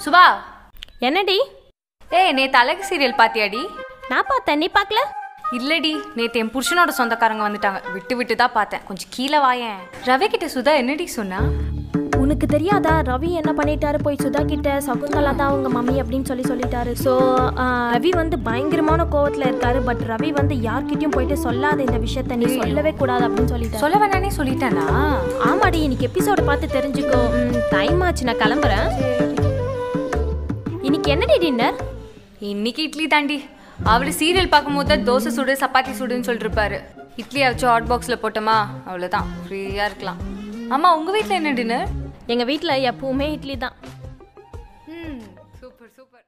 சுபா என்னடி ஏய் நேத்து அழகு சீரியல் பாத்தியாடி நான் பார்த்தேன் நீ பார்க்கல இல்லடி நேத்து என் புருஷனோட சொந்தக்காரங்க வந்துட்டாங்க விட்டு விட்டு தான் பார்த்தேன் கொஞ்சம் கீழே வாயேன் ரவி கிட்ட சுதா என்னடி சொன்னா உனக்கு தெரியாதா ரவி என்ன பண்ணிட்டாரு போய் சுதா கிட்ட சகுந்தலா தான் அவங்க மம்மி அப்படின்னு சொல்லி சொல்லிட்டாரு ஸோ ரவி வந்து பயங்கரமான கோவத்தில் இருக்காரு பட் ரவி வந்து யார்கிட்டயும் போயிட்டு சொல்லாத இந்த விஷயத்த நீ சொல்லவே கூடாது அப்படின்னு சொல்லிட்டாரு சொல்ல வேணானே சொல்லிட்டானா ஆமாடி இன்னைக்கு எபிசோடு பார்த்து தெரிஞ்சுக்கோ டைம் ஆச்சு நான் கிளம்புறேன் இன்னைக்கு என்னடி டின்னர் இன்னைக்கு இட்லி தாண்டி அவரு சீரியல் பார்க்கும்போது தான் தோசை சுடு சப்பாத்தி சுடுன்னு சொல்லிட்டு இருப்பாரு இட்லி வச்சு ஹாட் பாக்ஸில் போட்டோமா அவ்வளோதான் ஃப்ரீயாக இருக்கலாம் ஆமா உங்க வீட்டில் என்ன டின்னர் எங்கள் வீட்டில் எப்பவுமே இட்லி தான் ம் சூப்பர் சூப்பர்